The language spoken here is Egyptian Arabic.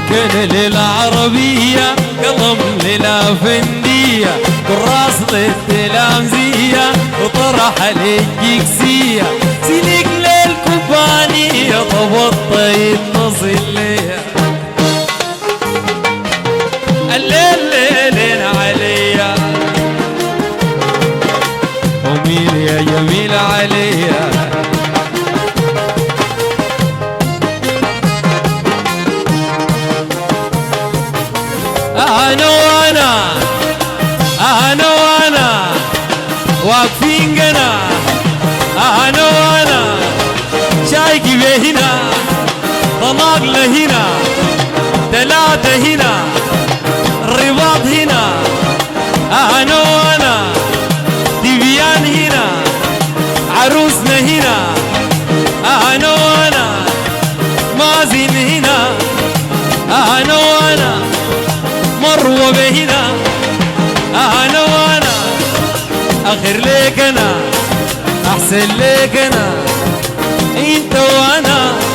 كان للعربية قلم للأفندية كراس للتلامذية وطرح للجكسية سلك للكوبانية طبط يتصل ليها الليل ليلين عليا ومين يا جميل عليا انا وانا انا وانا واقفين جنا انا وانا شايك هنا طلاق لهنا ثلاثة هنا الرباط هنا انا وانا دبيان هنا عروسنا هنا انا وانا مازن هنا انا وانا مروة بهنا انا وانا اخر ليك انا احسن ليك انا انت وانا